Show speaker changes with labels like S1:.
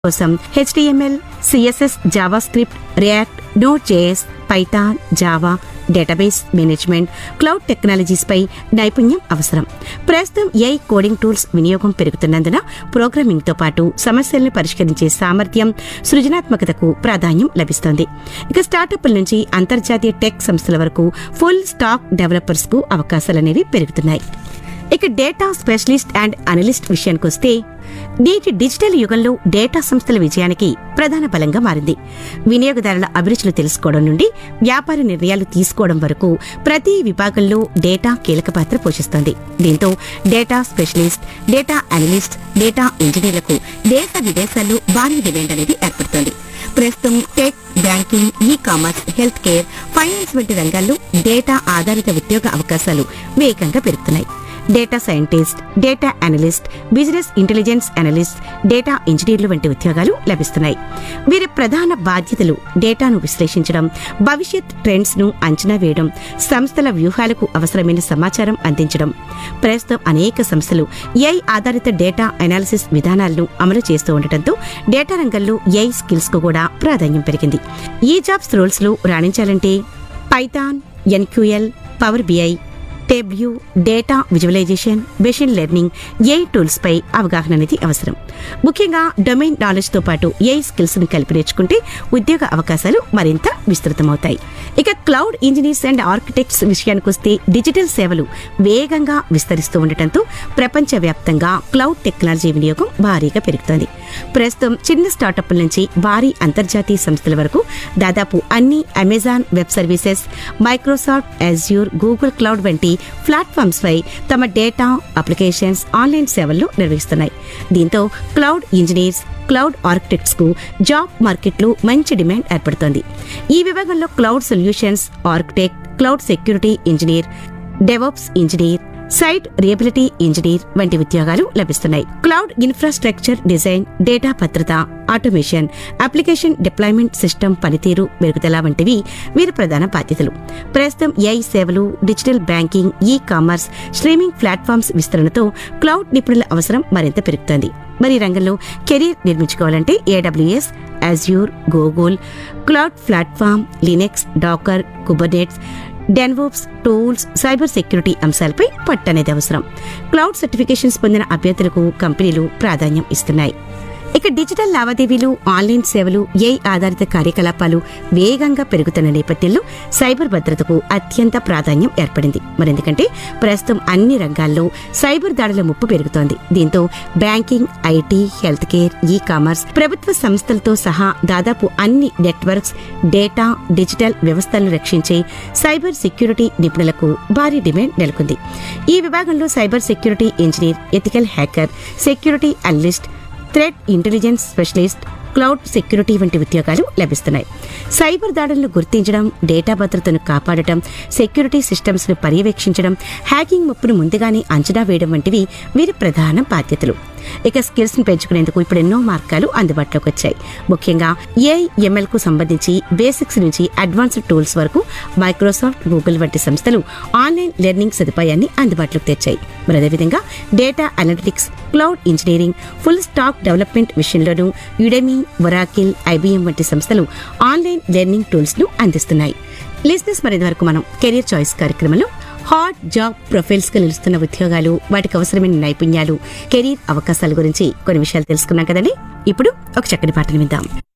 S1: కోసం HTML CSS JavaScript React Node JS Python Java database management cloud technologies పై నైపుణ్యం అవసరం ప్రస్తుతం ఏఐ కోడింగ్ టూల్స్ వినియోగం పెరుగుతున్నందున ప్రోగ్రామింగ్ తో పాటు సమస్యలను పరిష్కరించే సామర్థ్యం సృజనాత్మకతకు ప్రాధాన్యం లభిస్తోంది ఇక స్టార్టప్ల నుంచి అంతర్జాతీయ టెక్ సంస్థల వరకు ఫుల్ స్టాక్ డెవలపర్స్ కు అవకాశాలనేవి పెరుగుతున్నాయి ఇక డేటా స్పెషలిస్ట్ అండ్ అనలిస్ట్ విషయానికి వస్తే నేటి డిజిటల్ యుగంలో డేటా సంస్థల విజయానికి ప్రధాన బలంగా మారింది వినియోగదారుల అభిరుచులు తెలుసుకోవడం నుండి వ్యాపార నిర్ణయాలు తీసుకోవడం వరకు ప్రతి విభాగంలో డేటా కీలక పాత్ర పోషిస్తోంది దీంతో data specialist data analyst data ఇంజనీర్లకు దేశ విదేశాల్లో భారీ డిమాండ్ అనేది ఏర్పడుతోంది ప్రస్తుతం tech banking e-commerce health care finance వంటి రంగాల్లో డేటా ఆధారిత ఉద్యోగ అవకాశాలు వేగంగా పెరుగుతున్నాయి data scientist data analyst business intelligence analyst data ఇంజనీర్లు వంటి ఉద్యోగాలు లభిస్తున్నాయి వీరి ప్రధాన బాధ్యతలు డేటాను విశ్లేషించడం భవిష్యత్ ట్రెండ్స్ ను అంచనా వేయడం సంస్థల వ్యూహాలకు అవసరమైన సమాచారం అందించడం ప్రస్తుతం అనేక సంస్థలు ఏఐ ఆధారిత డేటా అనాలిసిస్ విధానాలను అమలు చేస్తూ ఉండటంతో డేటా రంగంలో ఏఐ స్కిల్స్ కు కూడా ప్రాధాన్యం పెరిగింది ఈ జాబ్స్ రోల్స్ లో రాణించాలంటే Python SQL Power BI Tableau data visualisation machine learning AI tools పై అవగాహన అనేది అవసరం ముఖ్యంగా డొమైన్ నాలెడ్జ్ తో పాటు ఏఐ స్కిల్స్ ను కలిపి నేర్చుకుంటే ఉద్యోగ అవకాశాలు మరింత విస్తృతమవుతాయి ఇక క్లౌడ్ ఇంజనీర్స్ అండ్ ఆర్కిటెక్ట్స్ విషయానికి వస్తే డిజిటల్ సేవలు వేగంగా విస్తరిస్తూ ఉండటంతో ప్రపంచవ్యాప్తంగా క్లౌడ్ టెక్నాలజీ వినియోగం భారీగా పెరుగుతోంది ప్రస్తుతం చిన్న స్టార్టప్ల నుంచి భారీ అంతర్జాతీయ సంస్థల వరకు దాదాపు అన్ని Amazon Web Services Microsoft Azure Google Cloud వంటి ప్లాట్ఫామ్స్ పై తమ డేటా అప్లికేషన్స్ ఆన్లైన్ సేవలను నిర్వహిస్తున్నాయి దీంతో క్లౌడ్ ఇంజనీర్స్ క్లౌడ్ ఆర్కిటెక్ట్స్ కు జాబ్ మార్కెట్లో మంచి డిమాండ్ ఏర్పడుతోంది ఈ విభాగంలో cloud solutions architect cloud security engineer DevOps engineer site reliability engineer వంటి ఉద్యోగాలు లభిస్తున్నాయి క్లౌడ్ ఇన్ఫ్రాస్ట్రక్చర్ డిజైన్ డేటా భద్రత ఆటోమేషన్ అప్లికేషన్ డిప్లాయ్మెంట్ సిస్టమ్ పనితీరు మెరుగుదల వంటివి వీరి ప్రధాన బాధ్యతలు ప్రస్తుతం ఏఐ సేవలు digital banking e-commerce streaming platforms విస్తరణతో క్లౌడ్ నిపుణుల అవసరం మరింత పెరుగుతోంది మరి ఈ రంగంలో కెరీర్ నిర్మించుకోవాలంటే AWS Azure Google Cloud platform Linux Docker Kubernetes DevOps tools cyber security అంశాలపై పట్టనేది అవసరం క్లౌడ్ సర్టిఫికేషన్స్ పొందిన అభ్యర్థులకు కంపెనీలు ప్రాధాన్యం ఇస్తున్నాయి ఇక డిజిటల్ లావాదేవీలు ఆన్లైన్ సేవలు ఏఐ ఆధారిత కార్యకలాపాలు వేగంగా పెరుగుతున్న నేపథ్యంలో సైబర్ భద్రతకు అత్యంత ప్రాధాన్యం ఏర్పడింది మరెందుకంటే ప్రస్తుతం అన్ని రంగాల్లో సైబర్ దాడుల ముప్పు పెరుగుతోంది దీంతో banking IT health care e-commerce ప్రభుత్వ సంస్థలతో సహా దాదాపు అన్ని నెట్వర్క్స్ డేటా డిజిటల్ వ్యవస్థలను రక్షించే సైబర్ సెక్యూరిటీ నిపుణులకు భారీ డిమాండ్ నెలకొంది ఈ విభాగంలో cyber security engineer ethical hacker security analyst threat intelligence specialist cloud security వంటి ఉద్యోగాలు లభిస్తున్నాయి సైబర్ దాడులను గుర్తించడం డేటా భద్రతను కాపాడటం సెక్యూరిటీ సిస్టమ్స్ ను పర్యవేక్షించడం హ్యాకింగ్ ముప్పును ముందుగానే అంచనా వేయడం వంటివి వీరి ప్రధాన బాధ్యతలు ఇక స్కిల్స్ ను పెంచుకునేందుకు ఇప్పుడు ఎన్నో మార్గాలు అందుబాటులోకి వచ్చాయి ముఖ్యంగా ఏఐఎంఎల్ కు సంబంధించి బేసిక్స్ నుంచి అడ్వాన్స్డ్ టూల్స్ వరకు మైక్రోసాఫ్ట్ గూగుల్ వంటి సంస్థలు ఆన్లైన్ లెర్నింగ్ సదుపాయాన్ని అందుబాటులోకి తెచ్చాయి మరి అదేవిధంగా data analytics cloud engineering full stack development విషయంలోనూ యుడెమీ వరాకిల్ ఐబీఎం వంటి సంస్థలు ఆన్లైన్ లెర్నింగ్ టూల్స్ ను అందిస్తున్నాయి లిజినెస్ మరి వరకు మనం కెరీర్ చాయిస్ కార్యక్రమంలో హాట్ జాబ్ ప్రొఫైల్స్ గా నిలుస్తున్న ఉద్యోగాలు వాటికి అవసరమైన నైపుణ్యాలు కెరీర్ అవకాశాల గురించి కొన్ని విషయాలు తెలుసుకున్నాం కదండి ఇప్పుడు ఒక చక్కని పాటను విందాం